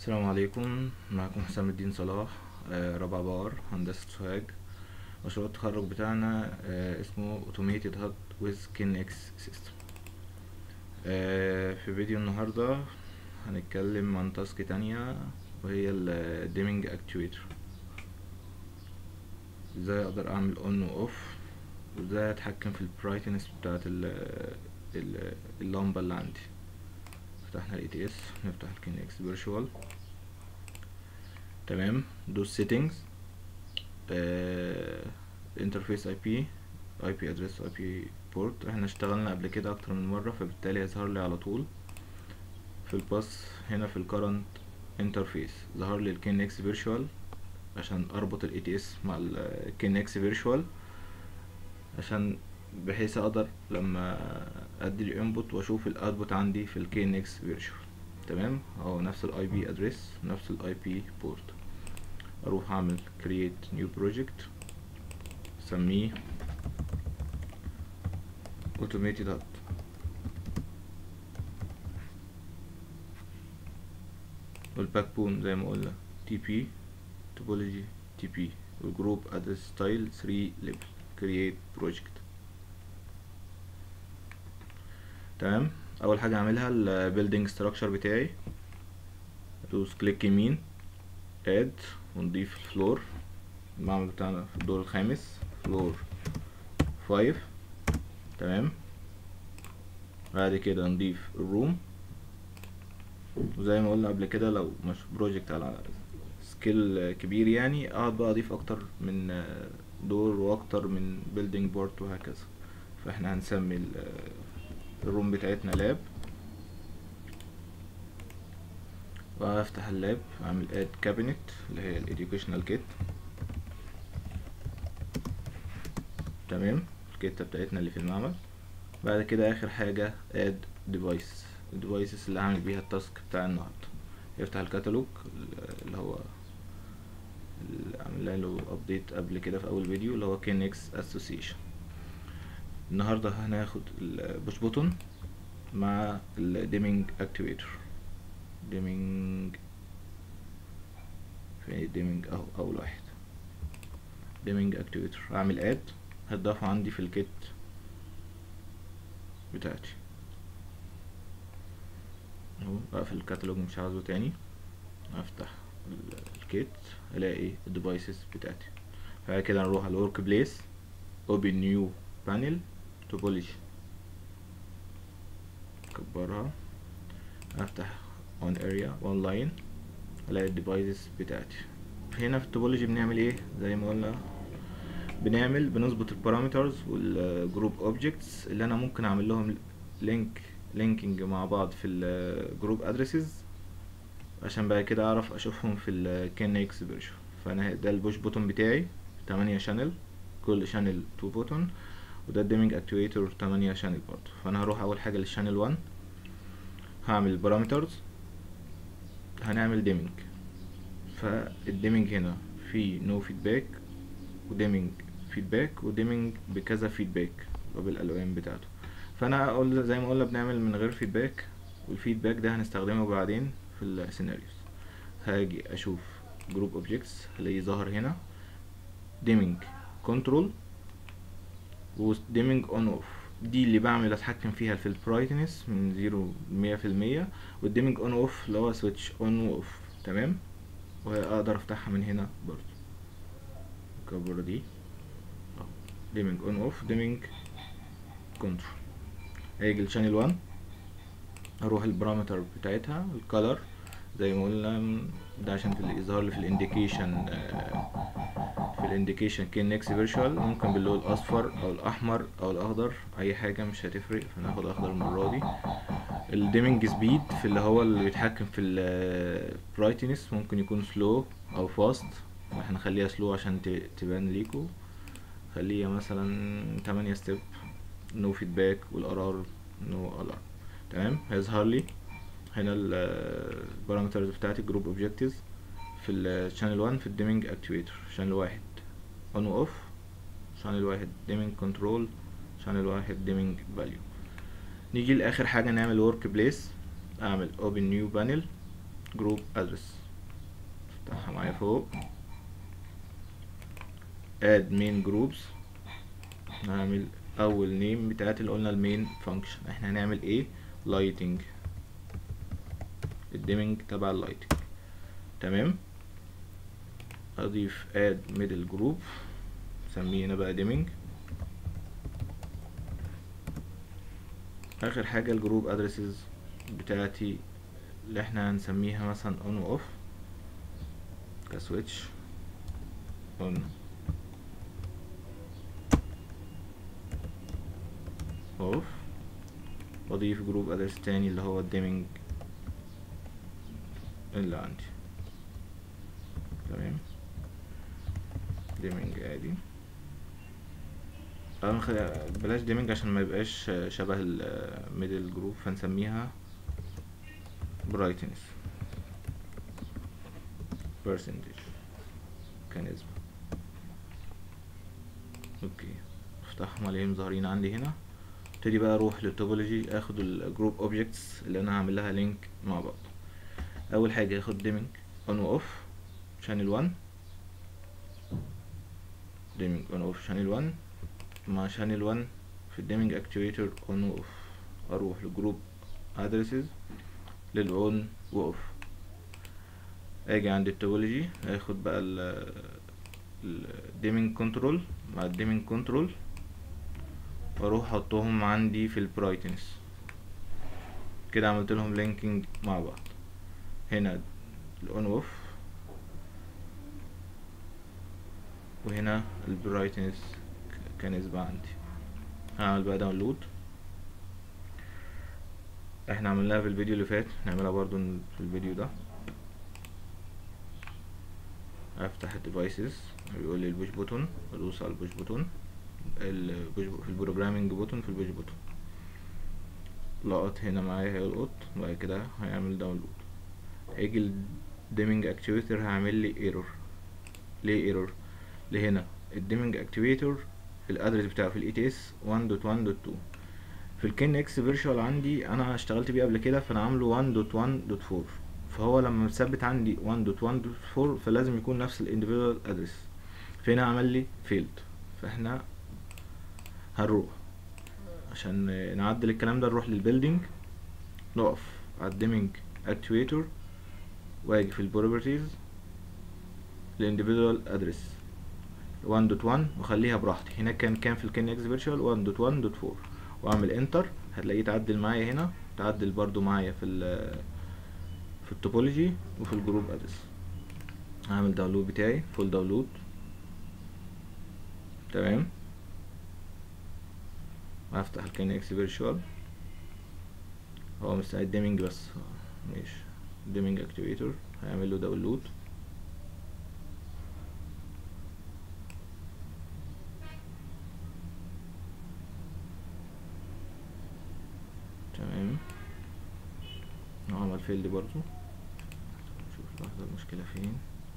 السلام عليكم معكم حسام الدين صلاح آه، رابعة بار هندسة سوهاج مشروع التخرج بتاعنا آه، اسمه Automated Hut with KNX System آه، في فيديو النهاردة هنتكلم عن تاسك تانية وهي ال Dimming Actuator ازاي اقدر اعمل on و off وازاي اتحكم في البرايتنس بتاعت ال ال- اللمبة اللي عندي فتحنا ال ATS نفتح ال KNX Virtual تمام دوس settings آه interface IP IP address IP port احنا اشتغلنا قبل كده اكتر من مرة فبالتالي هيظهر لي على طول في الباس هنا في ال current interface ظهر لي ال KNX virtual عشان اربط ال ATS مع ال KNX virtual عشان بحيث اقدر لما ادي الانبوت واشوف الاوتبوت عندي في ال KNX virtual تمام اهو نفس الاي بي ادريس نفس الاي بي بورت اروح اعمل create new project اسميه automated hut والباك بون زي ما قلنا تي بي topology تي بي والجروب address style 3 level create project تمام اول حاجه اعملها البيلدينج ستراكشر بتاعي ادوس كليك يمين اد ونضيف الفلور المعمل بتاعنا في الدور الخامس فلور 5 تمام بعد كده نضيف الروم وزي ما قلنا قبل كده لو مش بروجكت على سكيل كبير يعني اقعد بقى اضيف اكتر من دور واكتر من بيلدينج بورت وهكذا فاحنا هنسمي الروم بتاعتنا لاب وهفتح اللاب اعمل اد كابينت اللي هي الاديوكيشنال كيت تمام الكيتة بتاعتنا اللي في المعمل بعد كده اخر حاجة اد ديفايس الديفايسز اللي هعمل بيها التاسك بتاع النهارده يفتح الكتالوج اللي هو اللي عملنا له ابديت قبل كده في اول فيديو اللي هو كينكس اسوسيشن النهارده هناخد البوش بوتون مع الديمينج اكتيفيتور ديمينج في ديمينج اهو اول واحد ديمينج اكتيفيتور اعمل اد هتضاف عندي في الكيت بتاعتي اهو اقفل الكتالوج مش عاوزه تاني افتح الكيت الاقي الديفايسز بتاعتي بعد كده نروح على الورك بليس اوبن نيو بانل توبولوجي اكبرها افتح اون اريا اون لاين الاقي الديفايسز بتاعتي هنا في التوبولوجي بنعمل ايه زي ما قلنا بنعمل بنظبط البارامترز والجروب اوبجكتس اللي انا ممكن اعمل لهم لينك لينكينج مع بعض في الجروب ادريسز عشان بعد كده اعرف اشوفهم في الكين اكس فيرجن فانا ده البوش بوتون بتاعي 8 شانل كل شانل 2 بوتون وده الديمينج اكتويتور 8 شانل برضه فانا هروح اول حاجه للشانل 1 هعمل بارامترز هنعمل ديمينج فالديمينج هنا في نو فيدباك وديمينج فيدباك وديمينج بكذا فيدباك وبالالوان بتاعته فانا اقول زي ما قلنا بنعمل من غير فيدباك والفيدباك ده هنستخدمه بعدين في السيناريوز هاجي اشوف جروب اوبجكتس هلاقيه ظهر هنا ديمينج كنترول وديمينج اون اوف دي اللي بعمل اتحكم فيها في البرايتنس من زيرو مية في المية والديمينج اون اوف اللي هو سويتش اون واوف تمام واقدر افتحها من هنا برضو الكبرة دي ديمينج اون اوف ديمينج كنترول هيجي الشانل 1 اروح البارامتر بتاعتها الكالر زي ما قلنا ده عشان في يظهر لي في الانديكيشن في الانديكيشن كينكس فيرتشوال ممكن باللون الاصفر او الاحمر او الاخضر اي حاجه مش هتفرق فناخد اخضر المره دي الديمينج سبيد في اللي هو اللي بيتحكم في البرايتنس ممكن يكون سلو او فاست احنا نخليها سلو عشان تبان ليكو خليها مثلا 8 ستيب نو فيدباك والقرار نو الارم تمام هيظهر لي هنا البارامترز بتاعتي جروب اوبجكتيفز في الشانل 1 في الديمينج اكتويتور شانل واحد اون و اوف شانل واحد ديمينج كنترول شانل واحد ديمينج فاليو نيجي لاخر حاجه نعمل ورك بليس اعمل open new panel جروب ادرس افتحها معايا فوق اد مين جروبس نعمل اول نيم بتاعت اللي قلنا المين فانكشن احنا هنعمل ايه لايتنج الديمنج تبع اللايتنج تمام اضيف اد ميدل جروب سميه هنا بقى ديمنج اخر حاجة الجروب ادرسز بتاعتي اللي احنا هنسميها مثلا اون و اوف كسويتش اون اوف واضيف جروب ادرس تاني اللي هو الديمنج اللي عندي تمام ديمنج عادي اه نخلي- بلاش ديمنج عشان ما يبقاش شبه الميدل جروب فنسميها برايتنس percentage كنسبة اوكي افتحهم عليهم ظاهرين عندي هنا ابتدي بقى اروح للتوبولوجي اخد الجروب اوبجكتس اللي انا هعمل لها لينك مع بعض اول حاجه اخد ديمنج اون واوف شانل 1 ديمنج اون اوف شانل 1 مع شانل 1 في الديمنج اكتويتر اون واوف اروح لجروب ادرسز للاون واوف اجي عند التوبولوجي اخد بقى ال الديمنج كنترول مع الديمنج كنترول واروح احطهم عندي في البرايتنس كده عملت لهم لينكينج مع بعض هنا الاون اوف وهنا البرايتنس كنسبة عندي هعمل بقى داونلود احنا عملناها في الفيديو اللي فات نعملها برضو في الفيديو ده افتح الديفايسز بيقول لي البوش بوتون ادوس على البوش بوتون البوش في البروجرامينج بوتون في البوش بوتون لقط هنا معايا هيلقط وبعد كده هيعمل داونلود هيجي الديمنج اكتويتر هعمل لي ايرور ليه ايرور لهنا الديمنج اكتويتر الادرس بتاعه في الاي تي اس 1.1.2 في الكين اكس فيرتشوال عندي انا اشتغلت بيه قبل كده فانا عامله 1.1.4 فهو لما مثبت عندي 1.1.4 فلازم يكون نفس الانديفيدوال ادرس فهنا عمل لي فيلد فاحنا هنروح عشان نعدل الكلام ده نروح للبيلدينج نقف على الديمنج اكتويتور واجي في البروبرتيز الانديفيدوال ادرس 1.1 واخليها براحتي هناك كان كان في الكين اكس فيرتشوال 1.1.4 واعمل انتر هتلاقيه تعدل معايا هنا تعدل برضو معايا في ال في التوبولوجي وفي الجروب ادرس هعمل داونلود بتاعي فول داونلود تمام هفتح الكين اكس فيرتشوال هو مستعد ديمنج بس ماشي ديمنج اكتيفيتور هيعمل له داونلود تمام عمل فيلد برضو نشوف لحظة المشكلة فين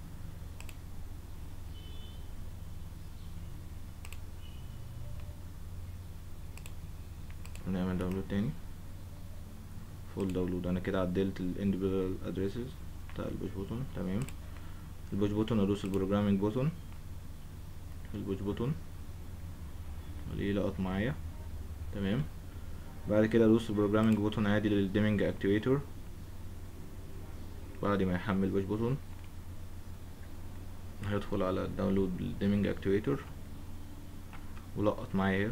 نعمل داونلود تاني فول داونلود انا كده عدلت الانديفيدوال ادريسز بتاع البوش بوتون تمام البوش بوتون ادوس البروجرامينج بوتون البوش بوتون عليه لقط معايا تمام بعد كده ادوس البروجرامينج بوتون عادي للديمنج اكتيفيتور بعد ما يحمل بوش بوتون هيدخل على الداونلود بالديمنج اكتيفيتور ولقط معايا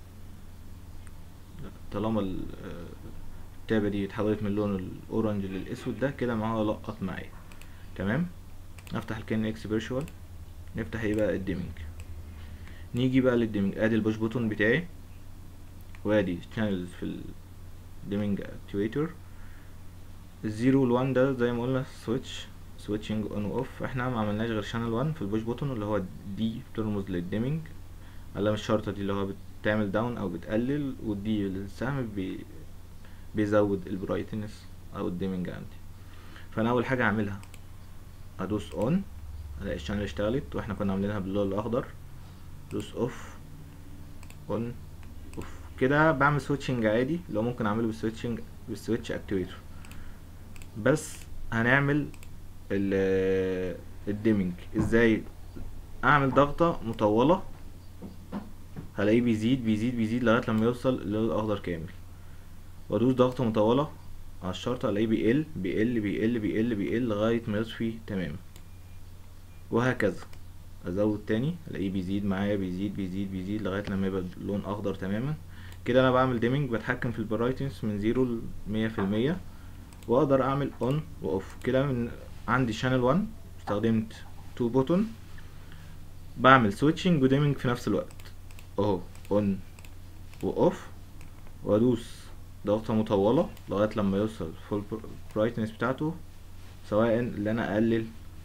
طالما التابة دي اتحولت من اللون الاورنج للاسود ده كده معاه لقط معايا تمام افتح الكين اكس فيرتشوال نفتح ايه بقى الديمنج نيجي بقى للديمنج ادي البوش بوتون بتاعي وادي channels في الديمنج اكتويتور الزيرو والوان ده زي ما قلنا سويتش سويتشنج اون واوف احنا ما عملناش غير شانل 1 في البوش بوتون اللي هو دي بترمز للديمنج علامة الشرطة دي اللي هو بتعمل داون او بتقلل والدي السهم بي بيزود البرايتنس او الديمنج عندي فانا اول حاجة اعملها ادوس اون الاقي الشانل اشتغلت واحنا كنا عاملينها باللون الاخضر دوس اوف اون اوف كده بعمل سويتشنج عادي لو ممكن اعمله بالسويتشنج بالسويتش اكتويتور بس هنعمل ال- الديمنج ازاي اعمل ضغطة مطولة هلاقيه بيزيد بيزيد بيزيد لغاية لما يوصل للون الاخضر كامل وادوس ضغطة مطولة على الشرطة الاقيه بيقل بيقل بيقل بيقل بيقل لغاية ما يطفي تماما وهكذا ازود تاني الاقيه بيزيد معايا بيزيد بيزيد بيزيد لغاية لما يبقى لون اخضر تماما كده انا بعمل ديمنج بتحكم في البرايتنس من زيرو لمية في المية واقدر اعمل اون واوف كده من عندي شانل 1 استخدمت تو بوتون بعمل سويتشنج وديمنج في نفس الوقت اهو اون واوف وادوس ضغطة مطولة لغاية لما يوصل فول برايتنس بتاعته سواء اللي انا اقلل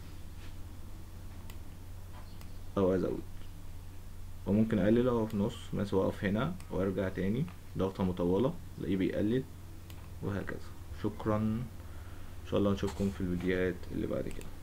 او ازود وممكن اقلل اهو في نص مثلا واقف هنا وارجع تاني ضغطة مطولة الاقيه بيقلل وهكذا شكرا ان شاء الله نشوفكم في الفيديوهات اللي بعد كده